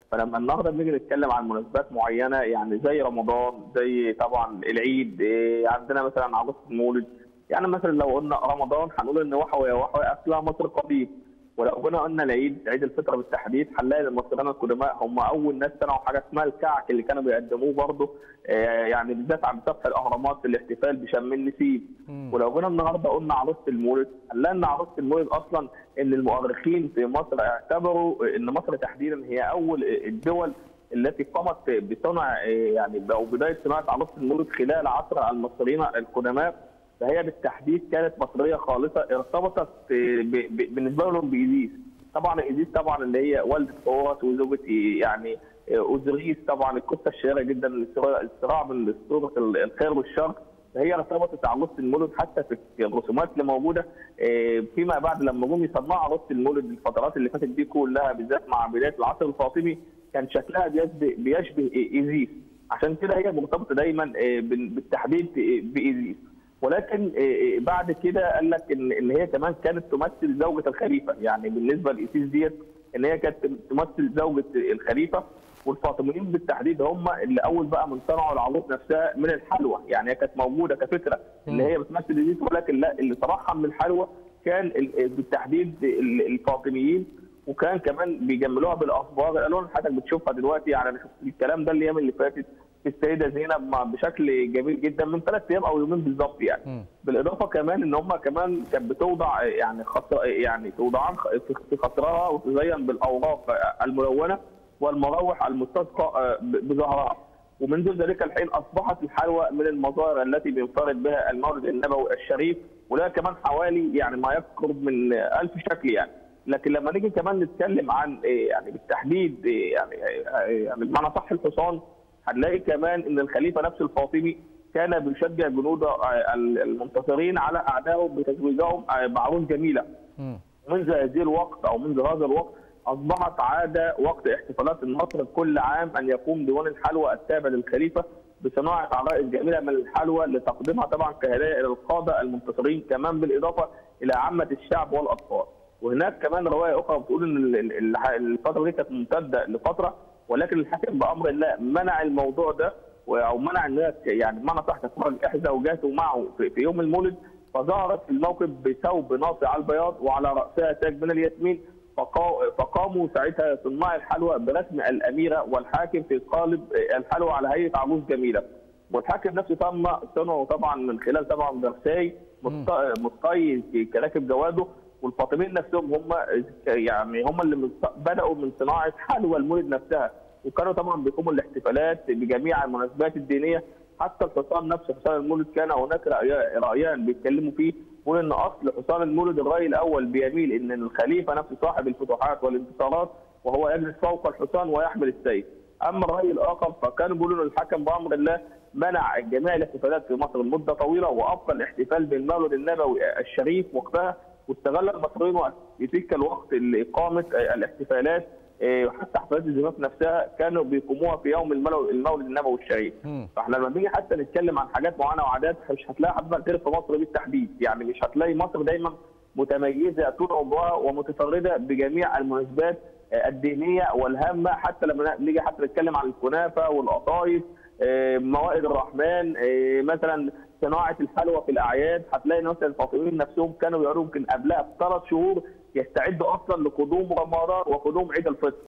فلما النهارده بنيجي نتكلم عن مناسبات معينه يعني زي رمضان زي طبعا العيد إيه، عندنا مثلا عروسه المولد يعني مثلا لو قلنا رمضان هنقول ان وحوي وحوي اكلها مصر قديم ولو كنا قلنا العيد عيد الفطر بالتحديد هنلاقي المصريين القدماء هم اول ناس صنعوا حاجه اسمها الكعك اللي كانوا بيقدموه برضه آه، يعني بالذات عند سفح الاهرامات في الاحتفال بشم النسيم ولو جينا النهارده قلنا عروسه المولد هنلاقي ان عروسه المولد اصلا ان المؤرخين في مصر اعتبروا ان مصر تحديدا هي اول الدول التي قامت بصنع آه، يعني او بدايه صناعه عروسه المولد خلال عصر المصريين القدماء فهي بالتحديد كانت مصريه خالصه ارتبطت ب- ب- بالنسبه لهم بايزيس طبعا ايزيس طبعا اللي هي والده اورس وزوجة يعني اوزريس طبعا القصه الشهيره جدا الصراع الصراع بين اسطوره الخير والشر فهي ارتبطت عروسه المولد حتى في الرسومات اللي موجوده آه، فيما بعد لما جم يصنعوا عروسه المولد الفترات اللي فاتت دي كلها بالذات مع بدايه العصر الفاطمي كان شكلها بيشبه بيشبه ايزيس عشان كده هي مرتبطه دايما آه، بال- بالتحديد بايزيس ولكن آه، بعد كده قال لك ان ان هي كمان كانت تمثل زوجة الخليفه يعني بالنسبه لايسيس ديت ان هي كانت تمثل زوجة الخليفه والفاطميين بالتحديد هم اللي اول بقى من صنعوا العروض نفسها من الحلوى يعني هي كانت موجوده كفكره اللي هي بتمثل ايسيس ولكن لا اللي صنعها من الحلوى كان ال- بالتحديد ال- الفاطميين وكان كمان بيجملوها بالاصباغ الالوان اللي حضرتك بتشوفها دلوقتي يعني انا شفت الكلام ده الايام اللي فاتت في السيده زينب مع- بشكل جميل جدا من ثلاث ايام او يومين بالظبط يعني بالاضافه كمان ان هم كمان كانت بتوضع يعني خط يعني توضعان خ- في- في خصرها وتزين بالاوراق الملونه والمراوح المستسقى ب- بزهرها ومنذ ذلك الحين اصبحت الحلوى من المظاهر التي بينفرد بها المولد النبوي الشريف ولها كمان حوالي يعني ما يقرب من ألف شكل يعني لكن لما نيجي كمان نتكلم عن إيه يعني بالتحديد إيه يعني إيه يعني بمعنى صح الحصان هنلاقي كمان ان الخليفه نفسه الفاطمي كان بيشجع جنوده آه، المنتصرين على اعدائهم بتزويجهم آه، بعروس جميله منذ هذه الوقت او منذ هذا الوقت اصبحت عاده وقت احتفالات النصر كل عام ان يقوم ديوان الحلوى التابع للخليفه بصناعه عرائس جميله من الحلوى لتقديمها طبعا كهدايا الى القاده المنتصرين كمان بالاضافه الى عامه الشعب والاطفال. وهناك كمان روايه اخرى بتقول ان ال- ال- ال- الفتره دي كانت ممتده لفتره ولكن الحاكم بامر الله منع الموضوع ده و- او منع ان هي يعني بمعنى صح تتفرج احدى زوجاته معه في في يوم المولد فظهرت في الموقف بثوب ناصع على البياض وعلى راسها تاج من الياسمين فقا- فقاموا ساعتها صناع الحلوى برسم الاميره والحاكم في قالب الحلوى على هيئه عروس جميله والحاكم نفسه تم صنعه طبعا من خلال طبعا درساي مست- مستقي في كراكب جواده والفاطميين نفسهم هم يعني هم اللي من- بداوا من صناعه حلوى المولد نفسها وكانوا طبعا بيقوموا الاحتفالات بجميع المناسبات الدينيه حتى الحصان نفسه حصان المولد كان هناك رأي- رايان بيتكلموا فيه بيقول ان اصل حصان المولد الراي الاول بيميل ان الخليفه نفسه صاحب الفتوحات والانتصارات وهو يجلس فوق الحصان ويحمل السيف اما الراي الاخر فكانوا بيقولوا ان الحكم بامر الله منع جميع الاحتفالات في مصر لمده طويله وابقى الاحتفال بالمولد النبوي الشريف وقتها واستغل المصريين وقت في تلك الوقت لاقامه الاحتفالات إيه، وحتى حفلات الزفاف نفسها كانوا بيقوموها في يوم المولد المولد النبوي الشريف فاحنا لما نيجي حتى نتكلم عن حاجات معينه وعادات مش هتلاقي حضرتك غير في مصر بالتحديد يعني مش هتلاقي مصر دايما متميزه طول عمرها ومتفرده بجميع المناسبات آه، الدينيه والهامه حتى لما نيجي حتى نتكلم عن الكنافه والقطايف آه، موائد الرحمن آه، مثلا صناعه الحلوى في الاعياد هتلاقي مثلا الفاطميين نفسهم كانوا بيقولوا يمكن قبلها بثلاث شهور يستعدوا اصلا لقدوم رمضان وقدوم عيد الفطر